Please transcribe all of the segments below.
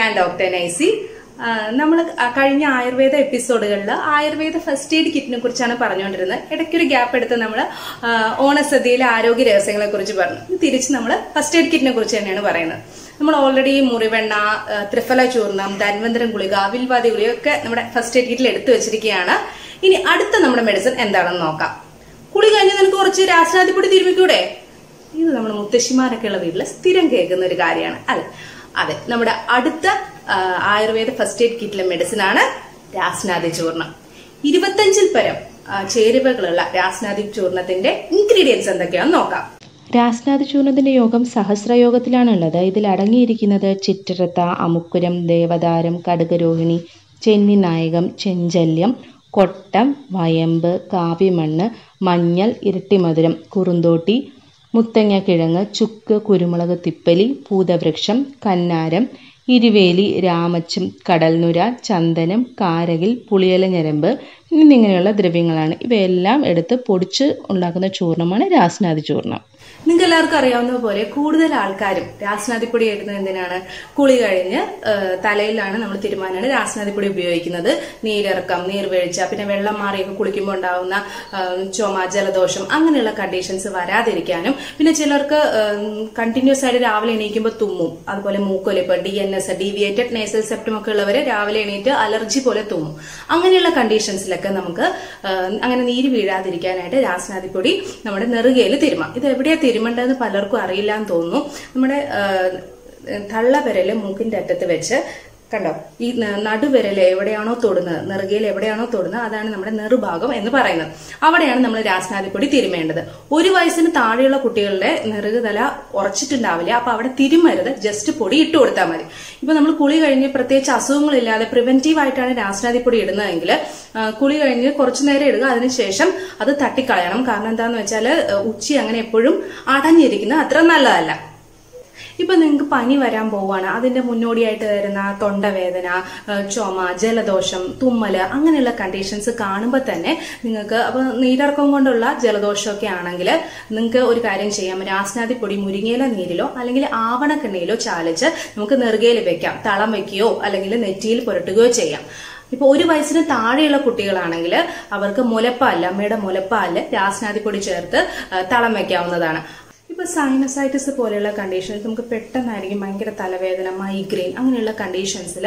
ഞാൻ ഡോക്ടർ നൈസി നമ്മൾ കഴിഞ്ഞ ആയുർവേദ എപ്പിസോഡുകളിൽ ആയുർവേദ ഫസ്റ്റ് എയ്ഡ് കിറ്റിനെ കുറിച്ചാണ് പറഞ്ഞുകൊണ്ടിരുന്നത് ഇടയ്ക്കൊരു ഗ്യാപ്പ് എടുത്ത് നമ്മൾ ഓണസദ്യയിലെ ആരോഗ്യ രഹസ്യങ്ങളെ കുറിച്ച് പറഞ്ഞു ഇനി തിരിച്ച് നമ്മൾ ഫസ്റ്റ് എയ്ഡ് കിറ്റിനെ കുറിച്ച് തന്നെയാണ് പറയുന്നത് നമ്മൾ ഓൾറെഡി മുറിവെണ്ണ ആ, ത്രിഫല ചൂർണം ധന്വന്തരം ഗുളിക വിൽവാദി ഗുളിക ഒക്കെ നമ്മുടെ ഫസ്റ്റ് എയ്ഡ് കിറ്റിൽ എടുത്തു വെച്ചിരിക്കുകയാണ് ഇനി അടുത്ത നമ്മുടെ മെഡിസിൻ എന്താണെന്ന് നോക്കാം കുളി കഴിഞ്ഞ് നിനക്ക് കുറച്ച് രാസനാദിപ്പൊടി തിരുമിക്കൂടെ ഇത് നമ്മുടെ മുത്തശ്ശിമാരൊക്കെ ഉള്ള വീട്ടിൽ സ്ഥിരം കേൾക്കുന്ന ഒരു കാര്യമാണ് അല്ലെ അതെ നമ്മുടെ അടുത്ത ആ, ആയുർവേദ ഫസ്റ്റ് എയ്ഡ് കിറ്റിലെ മെഡിസിൻ ആണ് രാസ്നാദി ചൂർണം ഇരുപത്തഞ്ചിൽ പരം ആ, ചേരുവകളുള്ള രാസ്നാദി ചൂർണത്തിന്റെ ഇൻഗ്രീഡിയൻസ് എന്തൊക്കെയാണെന്ന് നോക്കാം രാസ്നാഥ ചൂർണത്തിന്റെ യോഗം സഹസ്രയോഗത്തിലാണുള്ളത് ഇതിൽ അടങ്ങിയിരിക്കുന്നത് ചിറ്ററത്ത അമുക്കുരം ദേവതാരം കടുകരോഹിണി ചെന്നിനായകം ചെഞ്ചല്യം കൊട്ടം വയമ്പ് കാവ്യമണ്ണ് മഞ്ഞൾ ഇരട്ടിമധുരം കുറുന്തോട്ടി മുത്തങ്ങക്കിഴങ്ങ് ചുക്ക് കുരുമുളക് തിപ്പലി പൂതവൃക്ഷം കന്നാരം ഇരുവേലി രാമച്ചം കടൽനുര ചന്ദനം കാരകിൽ പുളിയില ഞരമ്പ് എന്നിങ്ങനെയുള്ള ദ്രവ്യങ്ങളാണ് ഇവയെല്ലാം എടുത്ത് പൊടിച്ച് ഉണ്ടാക്കുന്ന ചൂർണ്ണമാണ് രാസ്നാദി ചൂർണം നിങ്ങൾക്ക് എല്ലാവർക്കും അറിയാവുന്ന പോലെ കൂടുതൽ ആൾക്കാരും രാസനാദിപ്പൊടി ഇടുന്നത് എന്തിനാണ് കുളി കഴിഞ്ഞ് ആ, തലയിലാണ് നമ്മൾ തീരുമാനമാണ് രാസനാദിപ്പൊടി ഉപയോഗിക്കുന്നത് നീരിറക്കം നീർവീഴ്ച പിന്നെ വെള്ളം മാറിയൊക്കെ കുളിക്കുമ്പോൾ ഉണ്ടാവുന്ന ആ, ചുമ ജലദോഷം അങ്ങനെയുള്ള കണ്ടീഷൻസ് വരാതിരിക്കാനും പിന്നെ ചിലർക്ക് കണ്ടിന്യൂസ് ആയിട്ട് രാവിലെ എണീക്കുമ്പോൾ തുമ്മും അതുപോലെ മൂക്കൊലിപ്പ് D N S deviated nasal septum ഒക്കെ ഉള്ളവർ രാവിലെ എണീറ്റ് അലർജി പോലെ തുമ്മും അങ്ങനെയുള്ള കണ്ടീഷൻസിലൊക്കെ നമുക്ക് ആ, അങ്ങനെ നീര് വീഴാതിരിക്കാനായിട്ട് രാസനാദിപ്പൊടി നമ്മുടെ നെറുകയിൽ തിരുമാം ഇത് എവിടെയാ തിരുമേണ്ടതെന്ന് പലർക്കും അറിയില്ല എന്ന് തോന്നുന്നു നമ്മുടെ ആ, തള്ളവിരല് മൂക്കിന്റെ അറ്റത്ത് വെച്ച് കണ്ടോ ഈ ന- നടുവിരല് എവിടെയാണോ തൊടുന്നത് നെറുകയിൽ എവിടെയാണോ തൊടുന്നത് അതാണ് നമ്മുടെ നെറുഭാഗം എന്ന് പറയുന്നത് അവിടെയാണ് നമ്മൾ രാസനാദിപ്പൊടി തിരുമേണ്ടത് ഒരു വയസ്സിന് താഴെയുള്ള കുട്ടികളുടെ നെറുകതല ഉറച്ചിട്ടുണ്ടാവില്ല അപ്പൊ അവിടെ തിരുമരുത് ജസ്റ്റ് പൊടി ഇട്ട് കൊടുത്താൽ മതി ഇപ്പൊ നമ്മൾ കുളി കഴിഞ്ഞ് പ്രത്യേകിച്ച് അസുഖങ്ങളില്ലാതെ പ്രിവെന്റീവ് ആയിട്ടാണ് രാസനാദിപ്പൊടി ഇടുന്നതെങ്കിൽ ആ, കുളി കഴിഞ്ഞ് കുറച്ചു നേരം ഇടുക അതിനുശേഷം അത് തട്ടിക്കളയണം കാരണം എന്താന്ന് വെച്ചാൽ ഉച്ചി അങ്ങനെ എപ്പോഴും അടഞ്ഞിരിക്കുന്നത് അത്ര നല്ലതല്ല ഇപ്പൊ നിങ്ങൾക്ക് പനി വരാൻ പോവാണ് അതിന്റെ മുന്നോടിയായിട്ട് വരുന്ന തൊണ്ടവേദന ആ, ചുമ ജലദോഷം തുമ്മല് അങ്ങനെയുള്ള കണ്ടീഷൻസ് കാണുമ്പോൾ തന്നെ നിങ്ങൾക്ക് അപ്പൊ നീരിറക്കം കൊണ്ടുള്ള ജലദോഷമൊക്കെ ആണെങ്കിൽ നിങ്ങൾക്ക് ഒരു കാര്യം ചെയ്യാം രാസ്നാദി പൊടി മുരിങ്ങയില നീരിലോ അല്ലെങ്കിൽ ആവണക്കെണ്ണയിലോ ചാലിച്ച് നമുക്ക് നെറുകയിൽ വെക്കാം തളം വെക്കുകയോ അല്ലെങ്കിൽ നെറ്റിയിൽ പുരട്ടുകയോ ചെയ്യാം ഇപ്പൊ ഒരു വയസ്സിന് താഴെയുള്ള കുട്ടികളാണെങ്കിൽ അവർക്ക് മുലപ്പാല് അമ്മയുടെ മുലപ്പാല് രാസ്നാദിപ്പൊടി ചേർത്ത് ആ, തളം വെക്കാവുന്നതാണ് ഇപ്പൊ സൈനസൈറ്റിസ് പോലെയുള്ള കണ്ടീഷൻസ് നമുക്ക് പെട്ടെന്നായിരിക്കും ഭയങ്കര തലവേദന മൈഗ്രെയിൻ അങ്ങനെയുള്ള കണ്ടീഷൻസിൽ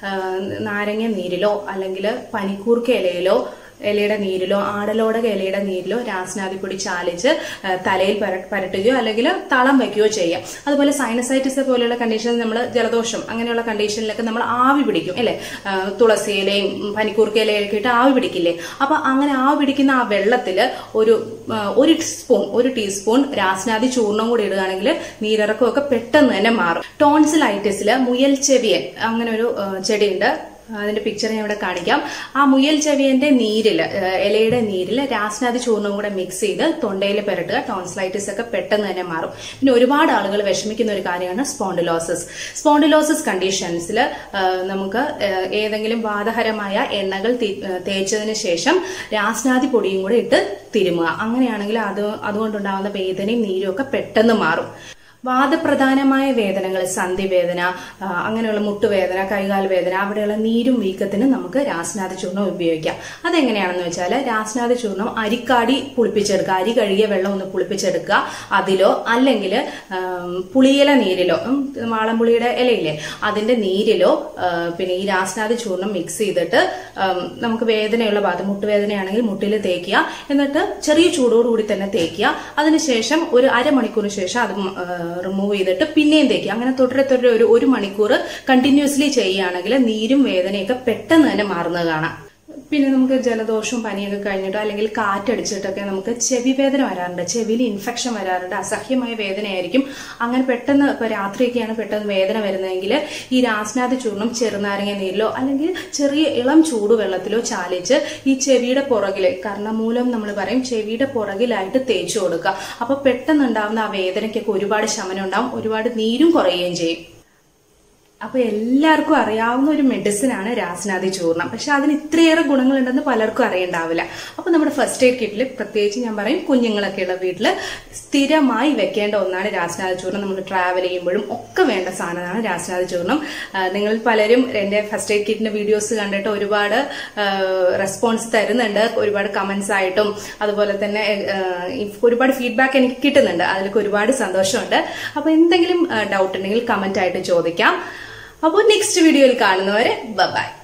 നാരങ്ങ നീരിലോ അല്ലെങ്കിൽ പനിക്കൂർക്ക ഇലയിലോ ഇലയുടെ നീരിലോ ആടലോടക ഇലയുടെ നീരിലോ രാസനാദിപ്പൊടി ചാലിച്ച് ആ, തലയിൽ പര- പരട്ടുകയോ അല്ലെങ്കിൽ തളം വെക്കുകയോ ചെയ്യാം അതുപോലെ സൈനസൈറ്റിസ് പോലെയുള്ള കണ്ടീഷൻസ് നമ്മൾ ജലദോഷം അങ്ങനെയുള്ള കണ്ടീഷനിലൊക്കെ നമ്മൾ ആവി പിടിക്കും അല്ലെ ആ, തുളസി ഇലയും ഉം, പനിക്കൂർക്ക ഇലയൊക്കെ ഇട്ട് ആവി പിടിക്കില്ലേ അപ്പൊ അങ്ങനെ ആവി പിടിക്കുന്ന ആ വെള്ളത്തിൽ ഒരു ആ, ഒരു സ്പൂൺ ഒരു ടീസ്പൂൺ രാസനാദി ചൂർണം കൂടി ഇടുകയാണെങ്കിൽ നീരിറക്കമൊക്കെ പെട്ടെന്ന് തന്നെ മാറും ടോൺസിലൈറ്റിസിൽ മുയൽ ചെവിയൻ അങ്ങനെ ഒരു ആ, ചെടിയുണ്ട് അതിന്റെ പിക്ചർ ഞാൻ ഇവിടെ കാണിക്കാം ആ മുയൽ ചെവിയന്റെ നീരില് ഏഹ് ഇലയുടെ നീരില് രാസനാദി ചൂർണവും കൂടെ മിക്സ് ചെയ്ത് തൊണ്ടയിൽ പുരട്ടുക ടോൺസിലൈറ്റിസ് ഒക്കെ പെട്ടെന്ന് തന്നെ മാറും പിന്നെ ഒരുപാട് ആളുകൾ വിഷമിക്കുന്ന ഒരു കാര്യമാണ് സ്പോണ്ടിലോസിസ് സ്പോണ്ടിലോസിസ് കണ്ടീഷൻസിൽ നമുക്ക് ഏഹ് ഏതെങ്കിലും വാദഹരമായ എണ്ണകൾ തി- ഏഹ് തേച്ചതിന് ശേഷം രാസനാദി പൊടിയും കൂടെ ഇട്ട് തിരുമുക അങ്ങനെയാണെങ്കിൽ അത് അതുകൊണ്ടുണ്ടാകുന്ന വേദനയും നീരും ഒക്കെ പെട്ടെന്ന് മാറും വാദപ്രധാനമായ വേദനകൾ സന്ധിവേദന ആ, അങ്ങനെയുള്ള മുട്ടുവേദന കൈകാൽ വേദന അവിടെയുള്ള നീരും വീക്കത്തിനും നമുക്ക് രാസനാഥ ചൂർണം ഉപയോഗിക്കാം അതെങ്ങനെയാണെന്ന് വെച്ചാൽ രാസനാഥ ചൂർണം അരിക്കാടി പുളിപ്പിച്ചെടുക്കുക അരി കഴുകിയ വെള്ളം ഒന്ന് പുളിപ്പിച്ചെടുക്കുക അതിലോ അല്ലെങ്കിൽ പുളിയില നീരിലോ ഉം, വാളംപുളിയുടെ ഇലയില്ലേ അതിന്റെ നീരിലോ ആ, പിന്നെ ഈ രാസനാഥ ചൂർണം മിക്സ് ചെയ്തിട്ട് ഉം, നമുക്ക് വേദനയുള്ള ഭാഗത്ത് മുട്ടുവേദനയാണെങ്കിൽ മുട്ടിൽ തേക്കുക എന്നിട്ട് ചെറിയ ചൂടോടുകൂടി തന്നെ തേക്കുക അതിനുശേഷം ഒരു അരമണിക്കൂറിന് ശേഷം അത് റിമൂവ് ചെയ്തിട്ട് പിന്നെയും തേക്കുക അങ്ങനെ തുടരെ തുടരെ ഒരു ഒരു മണിക്കൂർ കണ്ടിന്യൂസ്ലി ചെയ്യുകയാണെങ്കിൽ നീരും വേദനയൊക്കെ പെട്ടെന്ന് തന്നെ മാറുന്നത് കാണാം പിന്നെ നമുക്ക് ജലദോഷവും പനിയൊക്കെ കഴിഞ്ഞിട്ടോ അല്ലെങ്കിൽ കാറ്റടിച്ചിട്ടൊക്കെ നമുക്ക് ചെവി വേദന വരാറുണ്ട് ചെവിയിൽ ഇൻഫെക്ഷൻ വരാറുണ്ട് അസഹ്യമായ വേദനയായിരിക്കും അങ്ങനെ പെട്ടെന്ന് ഇപ്പൊ രാത്രിയൊക്കെയാണ് പെട്ടെന്ന് വേദന വരുന്നതെങ്കിൽ ഈ രാസ്നാഥ ചൂർണം ചെറുനാരങ്ങ നീരിലോ അല്ലെങ്കിൽ ചെറിയ ഇളം ചൂടുവെള്ളത്തിലോ ചാലിച്ച് ഈ ചെവിയുടെ പുറകില് കർണമൂലം നമ്മൾ പറയും ചെവിയുടെ പുറകിലായിട്ട് തേച്ചു കൊടുക്കുക അപ്പൊ പെട്ടെന്ന് ഉണ്ടാവുന്ന ആ വേദനയ്ക്കൊക്കെ ഒരുപാട് ശമനം ഉണ്ടാവും ഒരുപാട് നീരും കുറയുകയും ചെയ്യും അപ്പൊ എല്ലാവർക്കും അറിയാവുന്ന ഒരു മെഡിസിൻ ആണ് രാസനാദി ചൂർണം പക്ഷെ അതിന് ഇത്രയേറെ ഗുണങ്ങളുണ്ടെന്ന് പലർക്കും അറിയണ്ടാവില്ല അപ്പൊ നമ്മുടെ ഫസ്റ്റ് എയ്ഡ് കിറ്റിൽ പ്രത്യേകിച്ച് ഞാൻ പറയും കുഞ്ഞുങ്ങളൊക്കെ ഉള്ള വീട്ടിൽ സ്ഥിരമായി വെക്കേണ്ട ഒന്നാണ് രാസനാദി ചൂർണം നമ്മൾ ട്രാവൽ ചെയ്യുമ്പോഴും ഒക്കെ വേണ്ട സാധനമാണ് രാസനാദി ചൂർണം ആ, നിങ്ങൾ പലരും എന്റെ ഫസ്റ്റ് എയ്ഡ് കിറ്റിന്റെ വീഡിയോസ് കണ്ടിട്ട് ഒരുപാട് റെസ്പോൺസ് തരുന്നുണ്ട് ഒരുപാട് കമന്റ്സ് ആയിട്ടും അതുപോലെ തന്നെ ആ, ഈ ഒരുപാട് ഫീഡ്ബാക്ക് എനിക്ക് കിട്ടുന്നുണ്ട് അതിലൊക്കെ ഒരുപാട് സന്തോഷമുണ്ട് അപ്പൊ എന്തെങ്കിലും ഡൗട്ട് ഉണ്ടെങ്കിൽ കമന്റ് ആയിട്ട് ചോദിക്കാം അപ്പോൾ നെക്സ്റ്റ് വീഡിയോയിൽ കാണുന്നവരെ ബൈ